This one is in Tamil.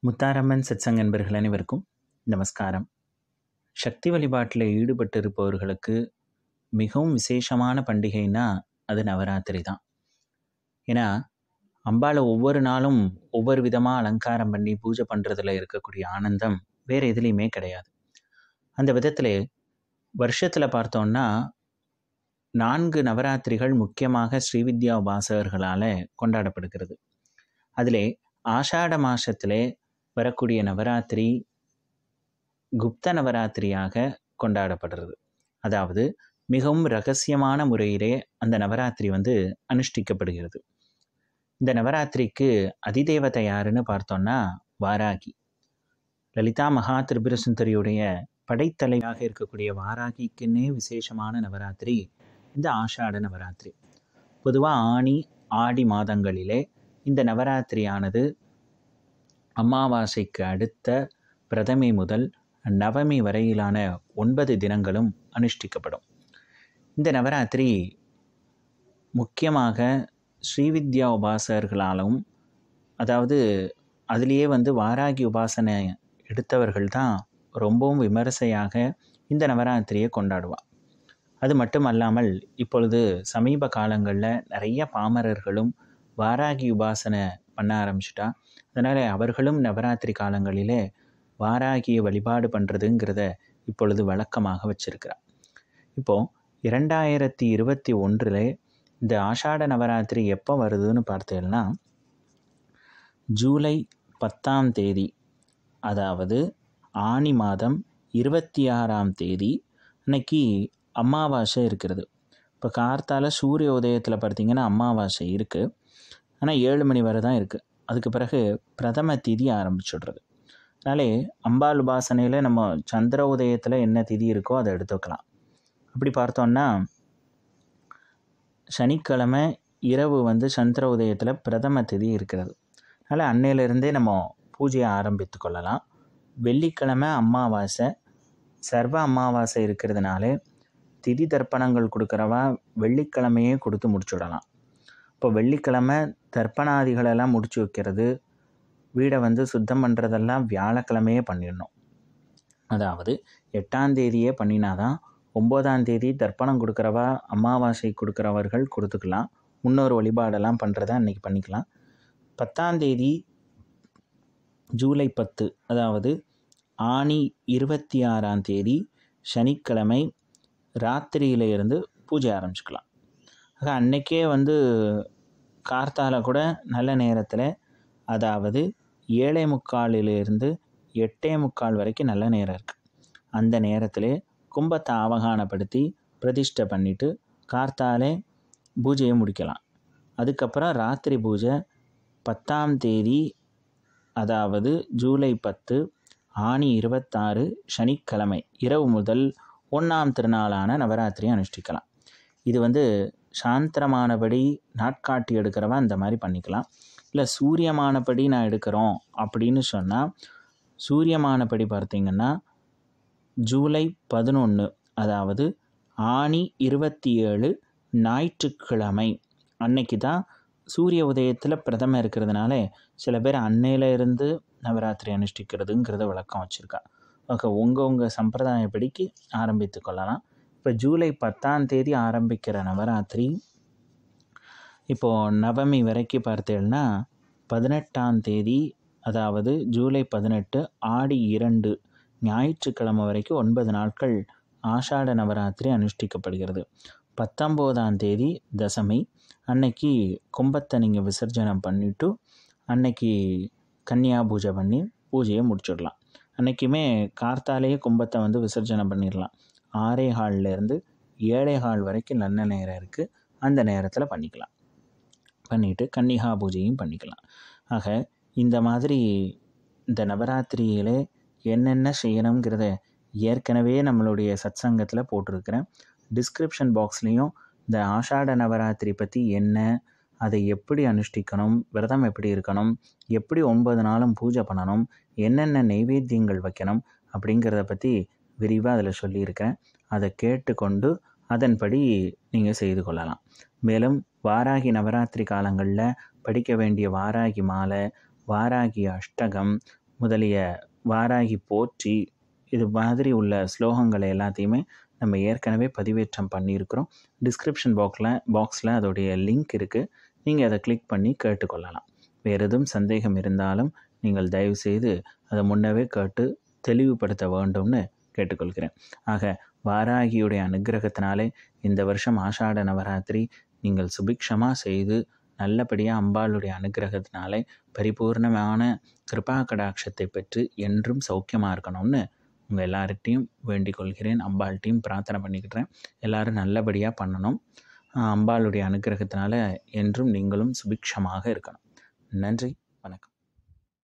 முத்தாரம்மன் சத்சங் அன்பர்கள் அனைவருக்கும் நமஸ்காரம் சக்தி வழிபாட்டில் ஈடுபட்டு இருப்பவர்களுக்கு மிகவும் விசேஷமான பண்டிகைன்னா அது நவராத்திரி தான் ஏன்னா அம்பாளை ஒவ்வொரு நாளும் ஒவ்வொரு விதமாக அலங்காரம் பண்ணி பூஜை பண்ணுறதுல இருக்கக்கூடிய ஆனந்தம் வேறு எதுலேயுமே கிடையாது அந்த விதத்தில் வருஷத்தில் பார்த்தோன்னா நான்கு நவராத்திரிகள் முக்கியமாக ஸ்ரீவித்யா உபாசகர்களால் கொண்டாடப்படுகிறது அதிலே ஆஷாட மாதத்திலே வரக்கூடிய நவராத்திரி குப்த நவராத்திரியாக கொண்டாடப்படுறது அதாவது மிகவும் ரகசியமான முறையிலே அந்த நவராத்திரி வந்து அனுஷ்டிக்கப்படுகிறது இந்த நவராத்திரிக்கு அதிதேவதை யாருன்னு பார்த்தோன்னா வாராகி லலிதா மகா திரிபுர சுந்தரியுடைய படைத்தலையாக இருக்கக்கூடிய வாராகிக்குன்னே விசேஷமான நவராத்திரி இந்த ஆஷாட நவராத்திரி பொதுவாக ஆணி ஆடி மாதங்களிலே இந்த நவராத்திரியானது அமாவாசைக்கு அடுத்த பிரதமை முதல் நவமி வரையிலான ஒன்பது தினங்களும் அனுஷ்டிக்கப்படும் இந்த நவராத்திரி முக்கியமாக ஸ்ரீவித்யா உபாசகர்களாலும் அதாவது அதிலேயே வந்து வாராகி உபாசனை எடுத்தவர்கள் தான் ரொம்பவும் விமரிசையாக இந்த நவராத்திரியை கொண்டாடுவாள் அது மட்டும் அல்லாமல் இப்பொழுது சமீப காலங்களில் நிறைய பாமரர்களும் வாராகி உபாசனை பண்ண ஆரம்பிச்சிட்டா அதனால் அவர்களும் நவராத்திரி காலங்களிலே வாராகியை வழிபாடு பண்ணுறதுங்கிறத இப்பொழுது வழக்கமாக வச்சிருக்கிறார் இப்போது இரண்டாயிரத்தி இருபத்தி ஒன்றில் இந்த ஆஷாட நவராத்திரி எப்போ வருதுன்னு பார்த்தீங்கன்னா ஜூலை பத்தாம் தேதி அதாவது ஆனி மாதம் இருபத்தி ஆறாம் தேதி அன்னைக்கு அமாவாசை இருக்கிறது இப்போ கார்த்தால சூரிய உதயத்தில் பார்த்தீங்கன்னா அமாவாசை இருக்குது ஆனால் ஏழு மணி வரை தான் இருக்குது அதுக்கு பிறகு பிரதம திதி ஆரம்பிச்சுடுறது அதனாலே அம்பாள் உபாசனையில் நம்ம சந்திர உதயத்தில் என்ன திதி இருக்கோ அதை எடுத்துக்கலாம் அப்படி பார்த்தோன்னா சனிக்கிழமை இரவு வந்து சந்திர உதயத்தில் பிரதம திதி இருக்கிறது அதனால் அன்னையிலிருந்தே நம்ம பூஜையை ஆரம்பித்து கொள்ளலாம் வெள்ளிக்கிழமை அமாவாசை சர்வ அமாவாசை இருக்கிறதுனால திதி தர்ப்பணங்கள் கொடுக்குறவா வெள்ளிக்கிழமையே கொடுத்து முடிச்சுடலாம் இப்போ வெள்ளிக்கிழமை தர்ப்பணாதிகளெல்லாம் முடிச்சு வைக்கிறது வீடை வந்து சுத்தம் பண்ணுறதெல்லாம் வியாழக்கிழமையே பண்ணிடணும் அதாவது எட்டாம் தேதியே பண்ணினாதான் ஒம்போதாம் தேதி தர்ப்பணம் கொடுக்குறவா அமாவாசை கொடுக்குறவர்கள் கொடுத்துக்கலாம் முன்னொரு வழிபாடெல்லாம் பண்ணுறத அன்றைக்கி பண்ணிக்கலாம் பத்தாம் தேதி ஜூலை பத்து அதாவது ஆணி இருபத்தி ஆறாம் தேதி சனிக்கிழமை ராத்திரியில இருந்து பூஜை ஆரம்பிச்சுக்கலாம் ஆக அன்னைக்கே வந்து கார்த்தால கூட நல்ல நேரத்தில் அதாவது ஏழை முக்காலிலிருந்து எட்டே முக்கால் வரைக்கும் நல்ல நேரம் இருக்குது அந்த நேரத்தில் கும்பத்தை அவகானப்படுத்தி பிரதிஷ்டை பண்ணிவிட்டு கார்த்தாலே பூஜையை முடிக்கலாம் அதுக்கப்புறம் ராத்திரி பூஜை பத்தாம் தேதி அதாவது ஜூலை பத்து ஆணி இருபத்தாறு சனிக்கிழமை இரவு முதல் ஒன்றாம் திருநாளான நவராத்திரி அனுஷ்டிக்கலாம் இது வந்து சாந்திரமானபடி நாட்காட்டி எடுக்கிறவன் அந்த மாதிரி பண்ணிக்கலாம் இல்லை சூரியமானபடி நான் எடுக்கிறோம் அப்படின்னு சொன்னால் சூரியமானபடி பார்த்திங்கன்னா ஜூலை பதினொன்று அதாவது ஆணி இருபத்தி ஏழு ஞாயிற்றுக்கிழமை அன்னைக்கு தான் சூரிய உதயத்தில் பிரதம இருக்கிறதுனால சில பேர் அன்னையில இருந்து நவராத்திரி அனுஷ்டிக்கிறதுங்கிறத விளக்கம் வச்சுருக்கா ஓகே உங்கள் உங்கள் சம்பிரதாயப்படிக்கு ஆரம்பித்து கொள்ளலாம் இப்போ ஜூலை பத்தாம் தேதி ஆரம்பிக்கிற நவராத்திரி இப்போது நவமி வரைக்கும் பார்த்தேன்னா பதினெட்டாம் தேதி அதாவது ஜூலை பதினெட்டு ஆடி இரண்டு ஞாயிற்றுக்கிழமை வரைக்கும் ஒன்பது நாட்கள் ஆஷாட நவராத்திரி அனுஷ்டிக்கப்படுகிறது பத்தொம்போதாம் தேதி தசமி அன்னைக்கு கும்பத்தை நீங்கள் விசர்ஜனம் பண்ணிவிட்டு அன்னைக்கு கன்னியா பூஜை பண்ணி பூஜையை முடிச்சிடலாம் அன்றைக்குமே கார்த்தாலேயே கும்பத்தை வந்து விசர்ஜனம் பண்ணிடலாம் ஆறே ஹால்லேருந்து ஏழை ஹால் வரைக்கும் நல்ல நேரம் இருக்குது அந்த நேரத்தில் பண்ணிக்கலாம் பண்ணிவிட்டு கன்னிகா பூஜையும் பண்ணிக்கலாம் ஆக இந்த மாதிரி இந்த நவராத்திரியிலே என்னென்ன செய்யணுங்கிறத ஏற்கனவே நம்மளுடைய சத் சங்கத்தில் போட்டிருக்கிறேன் டிஸ்கிரிப்ஷன் பாக்ஸ்லேயும் இந்த ஆஷாட நவராத்திரி பற்றி என்ன அதை எப்படி அனுஷ்டிக்கணும் விரதம் எப்படி இருக்கணும் எப்படி ஒன்பது நாளும் பூஜை பண்ணணும் என்னென்ன நெய்வேத்தியங்கள் வைக்கணும் அப்படிங்கிறத பற்றி விரிவாக அதில் சொல்லியிருக்கேன் அதை கேட்டுக்கொண்டு அதன்படி நீங்கள் செய்து கொள்ளலாம் மேலும் வாராகி நவராத்திரி காலங்களில் படிக்க வேண்டிய வாராகி மாலை வாராகி அஷ்டகம் முதலிய வாராகி போற்றி இது மாதிரி உள்ள ஸ்லோகங்களை எல்லாத்தையுமே நம்ம ஏற்கனவே பதிவேற்றம் பண்ணியிருக்கிறோம் டிஸ்கிரிப்ஷன் பாக்ஸில் பாக்ஸில் அதோடைய லிங்க் இருக்குது நீங்கள் அதை கிளிக் பண்ணி கேட்டுக்கொள்ளலாம் வேறு எதுவும் சந்தேகம் இருந்தாலும் நீங்கள் தயவுசெய்து அதை முன்னவே கேட்டு தெளிவுபடுத்த வேண்டும்னு கேட்டுக்கொள்கிறேன் ஆக வாராகியுடைய அனுகிரகத்தினாலே இந்த வருஷம் ஆஷாட நவராத்திரி நீங்கள் சுபிக்ஷமாக செய்து நல்லபடியாக அம்பாளுடைய அனுகிரகத்தினாலே பரிபூர்ணமான கிருபா கடாட்சத்தை பெற்று என்றும் சௌக்கியமாக இருக்கணும்னு உங்கள் எல்லார்கிட்டையும் வேண்டிக் கொள்கிறேன் அம்பாள்கிட்டையும் பிரார்த்தனை பண்ணிக்கிட்டேன் எல்லோரும் நல்லபடியாக பண்ணணும் அம்பாளுடைய அனுகிரகத்தினால என்றும் நீங்களும் சுபிக்ஷமாக இருக்கணும் நன்றி வணக்கம்